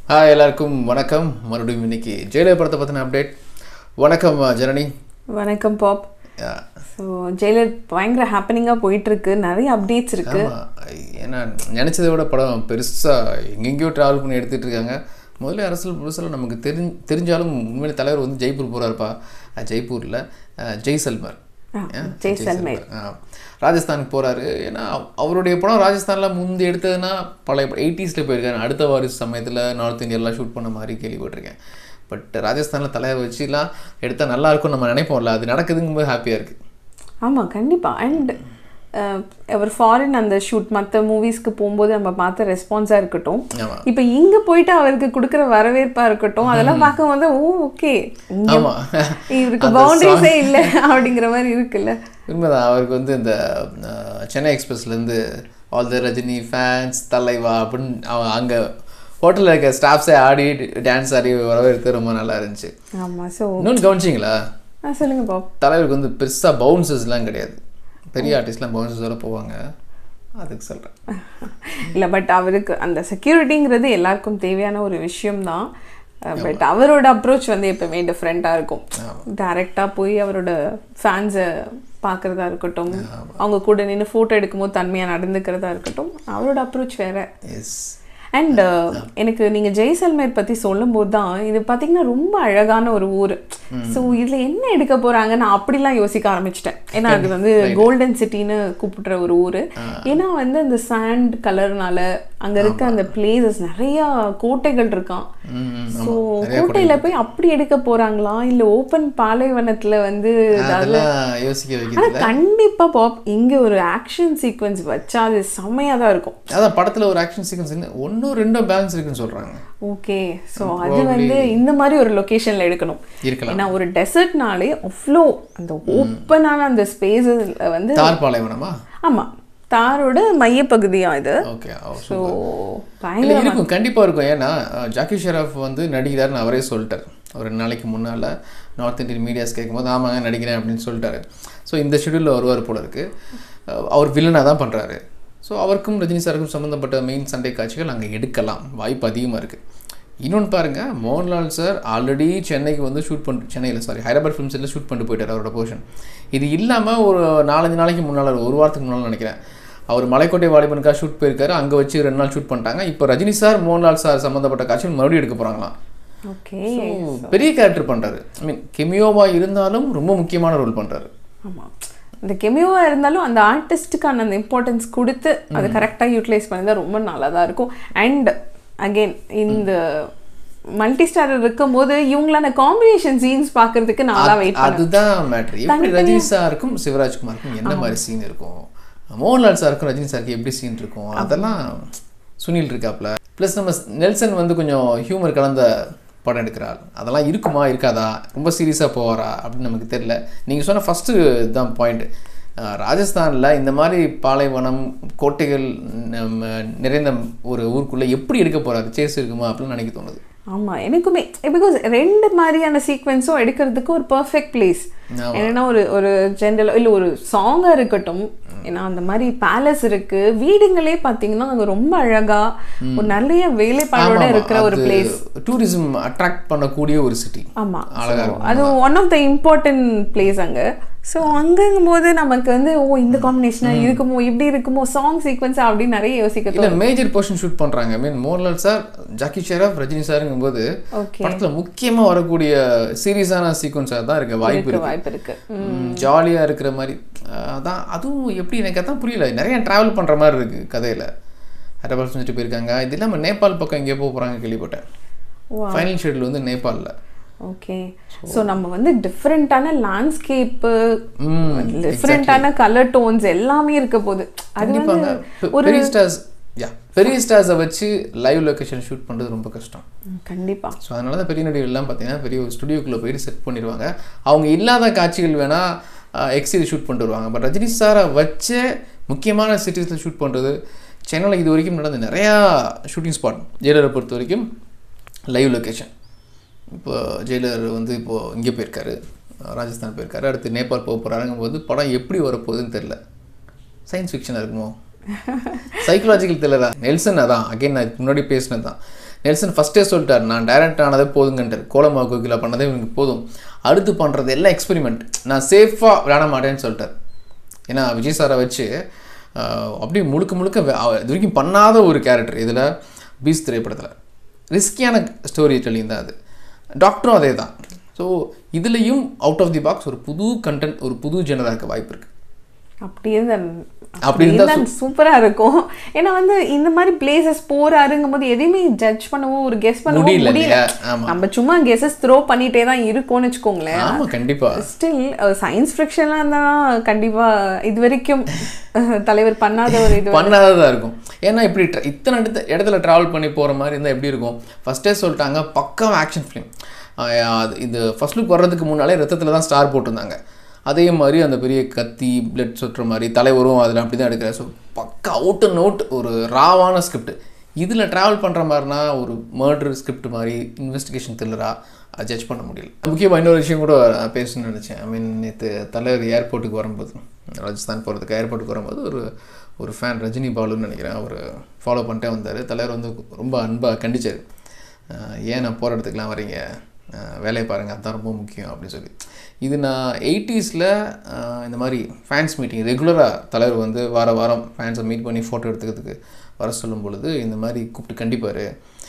Hi எல்லாருக்கும் வணக்கம் மறுபடியும் இன்னைக்கு ஜெயலலிதா படத்தை பற்றின அப்டேட் வணக்கம் ஜனனி வணக்கம் பாப் ஸோ ஜெயிலர் பயங்கர ஹாப்பனிங்காக போயிட்டுருக்கு நிறைய அப்டேட்ஸ் இருக்கு ஆமாம் ஏன்னா நினச்சதை விட படம் பெருசாக எங்கெங்கேயோ ட்ராவல் பண்ணி எடுத்துகிட்டு இருக்காங்க முதல்ல அரசியல் புதுசில் நமக்கு தெரிஞ் தெரிஞ்சாலும் உண்மையிலே தலைவர் வந்து ஜெய்ப்பூர் போகிறாருப்பா ஜெய்ப்பூரில் ஜெய்சல்மர் ஆ, ஏன்? ஜெய்சல்மேர். ஆ. ராஜஸ்தானுக்கு போகிறாரு ஏன்னா அவ- அவருடைய படம் ராஜஸ்தானில் முந்தி எடுத்ததுன்னா பழைய எயிட்டிஸில் போயிருக்காரு அடுத்த வாரிசு சமயத்தில் நார்த் இந்தியாலாம் ஷூட் பண்ண மாதிரி கேள்விப்பட்டிருக்கேன் பட் ராஜஸ்தானில் தலைவர் வச்சுலாம் எடுத்தால் நல்லா இருக்கும்னு நம்ம நினைப்போம்ல அது நடக்குதுங்கும்போது ஹாப்பியாக இருக்குது ஆமாம் கண்டிப்பாக அண்ட் அவர் ஃபாரின் அந்த ஷூட் மற்ற மூவிஸ்க்கு போகும்போது நம்ம பார்த்த ரெஸ்பான்ஸாக இருக்கட்டும் ஆமாம் இப்போ இங்கே போயிட்டு அவருக்கு கொடுக்குற வரவேற்பாக இருக்கட்டும் அதெல்லாம் பார்க்கும்போது ஓ ஓகே ஆமாம் இவருக்கு பவுண்டரிஸே இல்லை அப்படிங்கிற மாதிரி இருக்குல்ல உண்மைதான் அவருக்கு வந்து இந்த அஹ், சென்னை எக்ஸ்பிரஸ்லேருந்து ஆல் த ரஜினி ஃபேன்ஸ் தலைவா அப்படின்னு அவன் அங்கே ஹோட்டலில் இருக்க ஸ்டாஃப்ஸே ஆடி டான்ஸ் ஆடி வரவேற்று ரொம்ப நல்லா இருந்துச்சு ஆமாம் ஸோ இன்னொன்று கவனிச்சிங்களா ஆ சொல்லுங்கள் பாப் தலைவருக்கு வந்து பெருசாக பவுன்சஸ்லாம் கிடையாது பெரிய ஆர்டிஸ்ட்லாம் பவுன்சஸோட போவாங்க அதுக்கு சொல்கிறேன் இல்லை பட் அவருக்கு அந்த செக்யூரிட்டிங்கிறது எல்லாருக்கும் தேவையான ஒரு விஷயம்தான் பட் அவரோட அப்ரோச் வந்து எப்பவுமே டிஃப்ரெண்ட்டாக இருக்கும் டைரெக்டாக போய் அவரோட ஃபேன்ஸை பார்க்குறதா இருக்கட்டும் அவங்க கூட நின்று ஃபோட்டோ எடுக்கும்போது தன்மையாக நடந்துக்கிறதா இருக்கட்டும் அவரோட அப்ரோச் வேற எஸ் அண்ட் எனக்கு நீங்கள் ஜெய்சல்மேர் பற்றி சொல்லும்போது தான் இது பார்த்தீங்கன்னா ரொம்ப அழகான ஒரு ஊர் ஸோ இதில் என்ன எடுக்க போகிறாங்க நான் அப்படிலாம் யோசிக்க ஆரம்பிச்சிட்டேன் ஏன்னா அது வந்து கோல்டன் சிட்டின்னு கூப்பிடுற ஒரு ஊர் ஏன்னா வந்து அந்த சாண்ட் கலர்னால அங்கே இருக்க அந்த பிளேசஸ் நிறையா கோட்டைகள் இருக்கான் ஸோ கோட்டையில் போய் அப்படி எடுக்க போகிறாங்களா இல்லை ஓப்பன் பாலைவனத்தில் வந்து அதெல்லாம் யோசிக்க வைக்கிறது ஆனால் கண்டிப்பாக பாப் இங்கே ஒரு ஆக்ஷன் சீக்வன்ஸ் வச்சா அது செம்மையாக தான் இருக்கும் அதான் படத்தில் ஒரு ஆக்ஷன் சீக்வன்ஸ் ஒன்றும் ரெண்டும் பேலன்ஸ் இருக்குன்னு சொல்கிறாங்க ஓகே ஸோ அது வந்து இந்த மாதிரி ஒரு லொக்கேஷனில் எடுக்கணும் இருக்கலாம் ஏன்னா ஒரு டெசர்ட்னாலே அவ்வளோ அந்த ஓப்பனான அந்த ஸ்பேஸில் வந்து தார் பாலைவனமா ஆமாம் தாரோட மையப்பகுதியாக இது ஓகே ஸோ பயங்கர இல்லை இருக்கும் கண்டிப்பாக இருக்கும் ஏன்னா அஹ், ஜாக்கி ஷெராஃப் வந்து நடிக்கிறாருன்னு அவரே சொல்லிட்டார் ஒரு ரெண்டு நாளைக்கு முன்னால் நார்த் இந்தியன் மீடியாஸ் கேட்கும்போது ஆமாங்க நடிக்கிறேன் அப்படின்னு சொல்லிட்டாரு ஸோ இந்த ஷெடியூலில் வருவார் போல இருக்கு அஹ், அவர் வில்லனாக தான் பண்ணுறாரு ஸோ அவருக்கும் ரஜினி சாருக்கும் சம்மந்தப்பட்ட மெயின் சண்டை காட்சிகள் அங்கே எடுக்கலாம் வாய்ப்பு அதிகமாக இருக்குது இன்னொன்று பாருங்கள் மோகன்லால் சார் ஆல்ரெடி சென்னைக்கு வந்து ஷூட் பண்ணி சென்னையில் சாரி ஹைதராபாத் ஃபிலிம் செட்டில் ஷூட் பண்ணிட்டு போயிட்டார் அவரோட போர்ஷன் இது இல்லாமல் ஒரு நாலஞ்சு நாளைக்கு முன்னால் ஒரு வாரத்துக்கு முன்னால் நினைக்கிறேன் அவர் மலைக்கோட்டை வாலிபனுக்காக ஷூட் போயிருக்காரு அங்கே வச்சு ரெண்டு நாள் ஷூட் பண்ணிட்டாங்க இப்போ ரஜினி சார் மோகன்லால் சார் சம்மந்தப்பட்ட காட்சிகள் மறுபடியும் எடுக்க போகிறாங்களாம் ஓகே பெரிய கேரக்டர் பண்ணுறாரு ஐ மீன் கெமியோவாக இருந்தாலும் ரொம்ப முக்கியமான ரோல் பண்ணுறாரு ஆமாம் இந்த கெமியோவாக இருந்தாலும் அந்த ஆர்டிஸ்ட்டுக்கான அந்த இம்பார்ட்டன்ஸ் கொடுத்து அதை கரெக்டாக யூட்டிலைஸ் பண்ணி ரொம்ப நல்லா தான் இருக்கும் அண்ட் அகெயின் இந்த மல்டி ஸ்டார் இருக்கும்போது இவங்களான காம்பினேஷன் சீன்ஸ் பார்க்கறதுக்கு நல்லா வெயிட் பண்ணேன் அதுதான் மேட்ரு எப்படி ரஜினி சாருக்கும் சிவராஜ்குமாருக்கும் என்ன மாதிரி சீன் இருக்கும் மோகன்லால் சாருக்கும் ரஜினி சாருக்கு எப்படி சீன் இருக்கும் அதெல்லாம் சுனில் இருக்காப்ல ப்ளஸ் நம்ம நெல்சன் வந்து கொஞ்சம் ஹியூமர் கலந்த படம் எடுக்கிறாள் அதெல்லாம் இருக்குமா இருக்காதா ரொம்ப சீரியஸாக போவாரா அப்படின்னு நமக்கு தெரியல நீங்கள் சொன்ன ஃபஸ்ட்டு தான் பாயிண்ட் ராஜஸ்தானில் இந்த மாதிரி பாலைவனம் கோட்டைகள் நம்ம நிறைந்த ஒரு ஊருக்குள்ளே எப்படி எடுக்க போகிறாரு சேஸ் இருக்குமா அப்படின்னு நினைக்க தோணுது ஆமாம் எனக்குமே பிகாஸ் ரெண்டு மாதிரியான சீக்வென்ஸும் எடுக்கிறதுக்கு ஒரு பர்ஃபெக்ட் பிளேஸ் என்னன்னா ஒரு ஒரு ஜென்ரல் இல்லை ஒரு சாங்காக இருக்கட்டும் ஏன்னா அந்த மாதிரி பேலஸ் இருக்கு வீடுங்களே பார்த்தீங்கன்னா அங்கே ரொம்ப அழகா ஒரு நிறைய வேலைப்பாடோட இருக்கிற ஒரு பிளேஸ் டூரிசம் அட்ராக்ட் பண்ணக்கூடிய ஒரு சிட்டி ஆமாம் அழகா அது one of the important place அங்கே ஸோ அங்கங்கும் போது நமக்கு வந்து ஓ இந்த காம்பினேஷனாக இருக்குமோ இப்படி இருக்குமோ சாங் சீக்வன்ஸ் அப்படின்னு நிறைய யோசிக்க இல்ல மேஜர் போர்ஷன் ஷூட் பண்றாங்க I mean Mohanlal sir Jackie Shroff Rajini சாருங்கும் போது ஓகே படத்துல முக்கியமா வரக்கூடிய சீரியஸான சீக்வன்ஸாக தான் இருக்கு வாய்ப்பு இருக்க இருக்கு வாய்ப்பு இருக்கு ஜாலியா இருக்கிற மாதிரி அஹ் அதான் அதுவும் எப்படி எனக்கு அதான் புரியல நிறைய டிராவல் பண்ற மாதிரி இருக்கு கதையில ஹைதராபாத் செஞ்சுட்டு போயிருக்காங்க இது இல்லாம நேபாள் பக்கம் எங்கேயோ போக போறாங்க கேள்விப்பட்டேன் ஃபைனல் ஷெட்யூல் வந்து நேபாளில் ஓகே ஸோ நம்ம வந்து டிஃப்ரெண்ட்டான லேண்ட்ஸ்கேப்பு ம் டிஃப்ரெண்ட்டான கலர் டோன்ஸ் எல்லாமே இருக்க போகுது அது வந்து கண்டிப்பாங்க பெ- பெரிய ஸ்டார்ஸ் யா பெரிய ஸ்டார்ஸை வச்சு லைவ் லொகேஷன் ஷூட் பண்ணுறது ரொம்ப கஷ்டம் ம், கண்டிப்பா ஸோ அதனால தான் பெரிய நடிகர்கள்லாம் பார்த்தீங்கன்னா பெரிய ஒரு ஸ்டுடியோக்குள்ளே போயிட்டு செட் பண்ணிடுவாங்க அவங்க இல்லாத காட்சிகள் வேணால் எக்ஸில் ஷூட் பண்ணிட்டு வருவாங்க பட் ரஜினி சாரை வச்சே முக்கியமான சிட்டிஸில் ஷூட் பண்ணுறது சென்னையில் இது வரைக்கும் நடந்த நிறையா ஷூட்டிங் ஸ்பாட் ஜெயிலரை பொறுத்த வரைக்கும் லைவ் லொக்கேஷன் இப்போ ஜெயிலர் வந்து இப்போது இங்கே போயிருக்காரு ராஜஸ்தான் போயிருக்காரு அடுத்து நேபாள் போக போகிறாருங்கும் போது படம் எப்படி வரப்போகுதுன்னு தெரில சயின்ஸ் ஃபிக்ஷனாக இருக்குமோ சைக்கலாஜிக்கல் த்ரில்லரா நெல்சன் அதான் அகைன் நான் இதுக்கு முன்னாடி பேசினது தான் நெல்சன் ஃபஸ்ட்டே சொல்லிட்டார் நான் டைரக்ட் ஆனதே போதுங்கன்ட்டார் கோலமா கோகிலா பண்ணதே எனக்கு போதும் அடுத்து பண்ணுறது எல்லாம் எக்ஸ்பெரிமெண்ட் நான் சேஃபாக விளையாட மாட்டேன்னு சொல்லிட்டார் ஏன்னா விஜய் சாரை வச்சு ஆஹ், அப்படியே முழுக்க முழுக்க வே- அவ- இது வரைக்கும் பண்ணாத ஒரு கேரக்டர் இதில் பீஸ் திரைப்படத்தில் ரிஸ்கியான ஸ்டோரி டெல்லிங் தான் அது டாக்டரும் அதே தான் ஸோ இதுலேயும் அவுட் ஆஃப் தி பாக்ஸ் ஒரு புது கண்டென்ட் ஒரு புது ஜெனரா இருக்க வாய்ப்பு இருக்குது அப்படி இருந்தா அப்படி அப்படி இருந்தா இருந்தா சூப்பரா இருக்கும் ஏன்னா வந்து இந்த மாதிரி பிளேசஸ் போறாருங்கும் போது எதையுமே ஜட்ஜ் பண்ணவும் ஒரு கெஸ் பண்ணவும் முடியல முடியல இல்லையா ஆமாம் நம்ம சும்மா கெஸஸ் த்ரோ பண்ணிட்டே தான் இருக்கோம்னு வச்சுக்கோங்களேன் ஆமாம் கண்டிப்பாக ஸ்டில் சயின்ஸ் ஃபிக்ஷன்லாம் இருந்தால் கண்டிப்பா இது வரைக்கும் அஹ், தலைவர் பண்ணாத ஒரு இது பண்ணாததாக இருக்கும் ஏன்னா இப்படி tra- இத்தனை இடத்த இடத்துல ட்ராவல் பண்ணி போகிற மாதிரி இருந்தால் எப்படி இருக்கும் ஃபஸ்ட்டே சொல்லிட்டாங்க பக்கம் ஆக்ஷன் ஃபிலிம் அது இது ஃபர்ஸ்ட் லுக் வர்றதுக்கு முன்னாலே ரத்தத்தில் தான் ஸ்டார் போட்டிருந்தாங்க அதே மாதிரி அந்த பெரிய கத்தி பிளட் சொட்டுற மாதிரி தலைவரும் அதில் அப்படி தான் எடுக்கிறார் ஸோ பக்கா அவுட் அண்ட் அவுட் ஒரு ராவான ஸ்கிரிப்ட் இதில் ட்ராவல் பண்ணுற மாதிரினா ஒரு மர்டர் ஸ்கிரிப்ட் மாதிரி இன்வெஸ்டிகேஷன் த்ரில்லராக ஜட்ஜ் பண்ண முடியல முக்கியமாக இன்னொரு விஷயம் கூட நான் பேசணும்னு நினச்சேன் ஐ மீன் நேற்று தலைவர் ஏர்போர்ட்டுக்கு வரும்போது ராஜஸ்தான் போகிறதுக்கு ஏர்போர்ட்டுக்கு வரும்போது ஒரு ஒரு ஃபேன் ரஜினி பாலுன்னு நினைக்கிறேன் அவர் ஃபாலோ பண்ணிட்டே வந்தார் தலைவர் வந்து ரொம்ப அன்பாக கண்டிச்சார் அஹ் ஏன் நான் போகிற இடத்துக்குலாம் வரீங்க அஹ் வேலையை பாருங்கள் அதுதான் ரொம்ப முக்கியம் அப்படின்னு சொல்லி இது நான் எயிட்டிஸில் இந்த மாதிரி ஃபேன்ஸ் மீட்டிங் ரெகுலராக தலைவர் வந்து வார வாரம் ஃபேன்ஸை மீட் பண்ணி ஃபோட்டோ எடுத்துக்கிறதுக்கு வர சொல்லும் பொழுது இந்த மாதிரி கூப்பிட்டு கண்டிப்பார்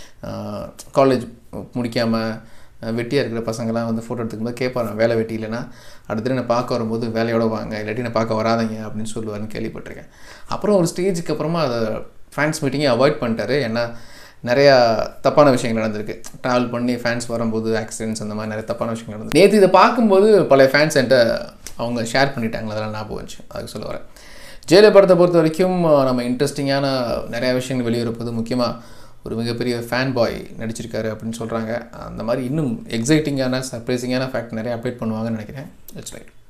காலேஜ் முடிக்காமல் வெட்டியாக இருக்கிற பசங்களாம் வந்து ஃபோட்டோ எடுத்துக்கும்போது கேட்பாரான் வேலை வெட்டி இல்லைன்னா அடுத்த என்னை பார்க்க வரும்போது வேலையோட வாங்க இல்லாட்டி என்னை பார்க்க வராதீங்க அப்படின்னு சொல்லுவாருன்னு கேள்விப்பட்டிருக்கேன் அப்புறம் ஒரு ஸ்டேஜுக்கு அப்புறமா அதை ஃபேன்ஸ் மீட்டிங்கை அவாய்ட் பண்ணிட்டாரு ஏன்னா நிறையா தப்பான விஷயங்கள் நடந்திருக்கு ட்ராவல் பண்ணி ஃபேன்ஸ் வரும்போது ஆக்சிடென்ட்ஸ் அந்த மாதிரி நிறைய தப்பான விஷயங்கள் நடந்து நேற்று இதை பார்க்கும்போது பழைய ஃபேன்ஸ் என்கிட்ட அவங்க ஷேர் பண்ணிட்டாங்க அதெல்லாம் ஞாபகம் வந்துச்சு அதுக்கு சொல்ல வரேன் ஜெயலலிதா படத்தை பொறுத்த வரைக்கும் நம்ம இன்ட்ரெஸ்டிங்கான நிறையா விஷயங்கள் வெளியிறப்போது முக்கியமாக ஒரு மிகப்பெரிய ஃபேன் பாய் நடிச்சிருக்காரு அப்படின்னு சொல்கிறாங்க அந்த மாதிரி இன்னும் எக்ஸைட்டிங்கான சர்ப்ரைசிங்கான ஃபேக்ட் நிறைய அப்டேட் பண்ணுவாங்கன்னு நினைக்கிறேன் இட்ஸ் ரைட்